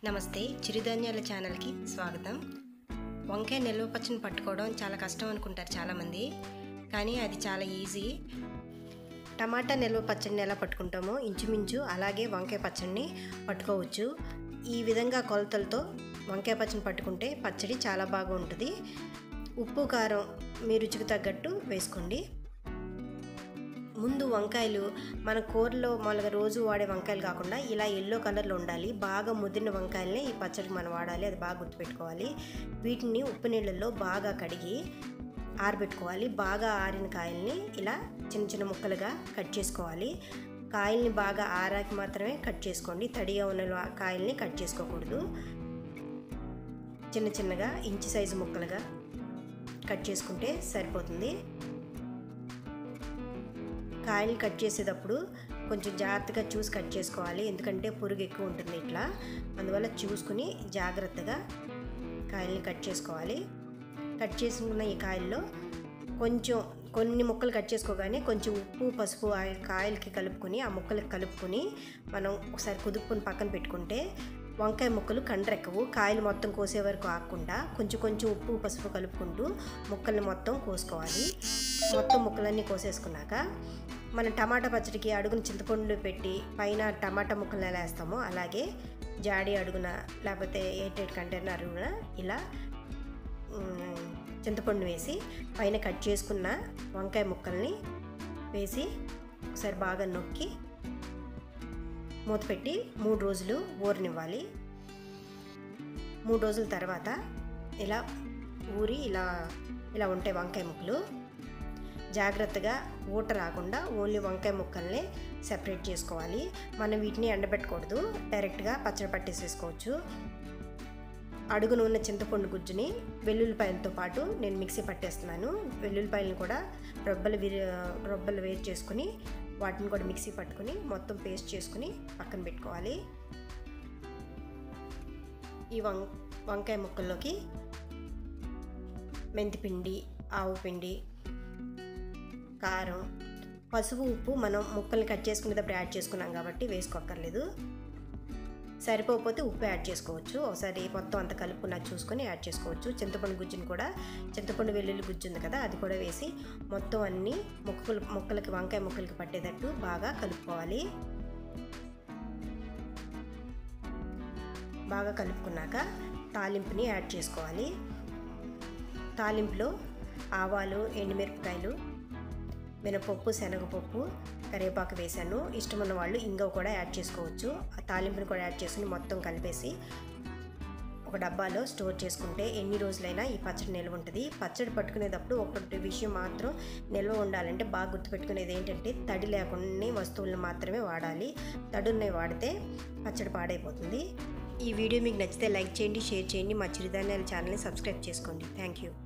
నమస్తే చిరుధాన్యాల ఛానల్కి స్వాగతం వంకాయ నిల్వ పచ్చని పట్టుకోవడం చాలా కష్టం అనుకుంటారు చాలామంది కానీ అది చాలా ఈజీ టమాటా నిల్వ పచ్చడిని ఎలా పట్టుకుంటామో ఇంచుమించు అలాగే వంకాయ పచ్చడిని పట్టుకోవచ్చు ఈ విధంగా కొలతలతో వంకాయ పచ్చడిని పట్టుకుంటే పచ్చడి చాలా బాగా ఉంటుంది ఉప్పు కారం మీ రుచికి తగ్గట్టు వేసుకోండి ముందు వంకాయలు మన కూరలో మొలగ రోజు వాడే వంకాయలు కాకుండా ఇలా ఎల్లో కలర్లో ఉండాలి బాగా ముదిరిన వంకాయలని ఈ పచ్చడికి మనం వాడాలి అది బాగా గుర్తుపెట్టుకోవాలి వీటిని ఉప్పు నీళ్ళల్లో బాగా కడిగి ఆరబెట్టుకోవాలి బాగా ఆరిన కాయల్ని ఇలా చిన్న చిన్న ముక్కలుగా కట్ చేసుకోవాలి కాయల్ని బాగా ఆరాకి మాత్రమే కట్ చేసుకోండి తడిగా ఉన్న కాయల్ని కట్ చేసుకోకూడదు చిన్న చిన్నగా ఇంచు సైజు ముక్కలుగా కట్ చేసుకుంటే సరిపోతుంది కాయలు కట్ చేసేటప్పుడు కొంచెం జాగ్రత్తగా చూసి కట్ చేసుకోవాలి ఎందుకంటే పురుగు ఎక్కువ ఉంటుంది ఇట్లా అందువల్ల చూసుకుని జాగ్రత్తగా కాయల్ని కట్ చేసుకోవాలి కట్ చేసుకున్న ఈ కాయల్లో కొంచెం కొన్ని ముక్కలు కట్ చేసుకోగానే కొంచెం ఉప్పు పసుపు ఆ కాయలకి కలుపుకొని ఆ ముక్కలకి కలుపుకొని మనం ఒకసారి కుదుపుకొని పక్కన పెట్టుకుంటే వంకాయ ముక్కలు కండ్రెక్కవు కాయలు మొత్తం కోసే వరకు ఆకుండా కొంచెం కొంచెం ఉప్పు పసుపు కలుపుకుంటూ ముక్కల్ని మొత్తం కోసుకోవాలి మొత్తం ముక్కలన్నీ కోసేసుకున్నాక మన టమాటా పచ్చడికి అడుగున చింతపండు పెట్టి పైన టమాటా ముక్కలు ఎలా వేస్తామో అలాగే జాడి అడుగున లేకపోతే ఎయిట్ కంటైనర్ అడుగున ఇలా చింతపండు వేసి పైన కట్ చేసుకున్న వంకాయ ముక్కల్ని వేసి ఒకసారి బాగా నొక్కి మూత పెట్టి మూడు రోజులు ఊరనివ్వాలి మూడు రోజుల తర్వాత ఇలా ఊరి ఇలా ఇలా ఉంటాయి వంకాయ ముక్కలు జాగ్రత్తగా ఊట రాకుండా ఓన్లీ వంకాయ ముక్కల్ని సెపరేట్ చేసుకోవాలి మనం వీటిని ఎండబెట్టకూడదు డైరెక్ట్గా పచ్చడి పట్టేసేసుకోవచ్చు అడుగున ఉన్న చింతపండు గుజ్జుని వెల్లుల్లిపాయలతో పాటు నేను మిక్సీ పట్టేస్తున్నాను వెల్లుల్లిపాయలను కూడా రొబ్బలు విరి రొబ్బలు వేరు చేసుకుని వాటిని కూడా మిక్సీ పట్టుకుని మొత్తం పేస్ట్ చేసుకుని పక్కన పెట్టుకోవాలి ఈ వం వంకాయ ముక్కల్లోకి మెంతిపిండి ఆవు పిండి కారం పసుపు ఉప్పు మనం ముక్కల్ని కట్ చేసుకునేటప్పుడు యాడ్ చేసుకున్నాం కాబట్టి వేసుకోక్కర్లేదు సరిపోకపోతే ఉప్పు యాడ్ చేసుకోవచ్చు ఒకసారి మొత్తం అంత కలుపుకున్నాక చూసుకొని యాడ్ చేసుకోవచ్చు చింతపండు గుజ్జుని కూడా చింతపండు వెల్లుల్లి గుజ్జు ఉంది కదా అది కూడా వేసి మొత్తం అన్ని ముక్కలు ముక్కలకి వంకాయ ముక్కలకి పట్టేటట్టు బాగా కలుపుకోవాలి బాగా కలుపుకున్నాక తాలింపుని యాడ్ చేసుకోవాలి తాలింపులో ఆవాలు ఎండుమిరపకాయలు మినపప్పు శనగపప్పు కరివేపాకు వేసాను ఇష్టమున్న వాళ్ళు ఇంగవ కూడా యాడ్ చేసుకోవచ్చు ఆ తాలింపుని కూడా యాడ్ చేసుకుని మొత్తం కలిపేసి ఒక డబ్బాలో స్టోర్ చేసుకుంటే ఎన్ని రోజులైనా ఈ పచ్చడి నిల్వ ఉంటుంది పచ్చడి పట్టుకునేటప్పుడు ఒకటి విషయం మాత్రం నిల్వ ఉండాలంటే బాగా గుర్తుపెట్టుకునేది ఏంటంటే తడి లేకుండా వస్తువులను మాత్రమే వాడాలి తడున్నవి వాడితే పచ్చడి పాడైపోతుంది ఈ వీడియో మీకు నచ్చితే లైక్ చేయండి షేర్ చేయండి మా చిరుధాన్యాల ఛానల్ని సబ్స్క్రైబ్ చేసుకోండి థ్యాంక్ యూ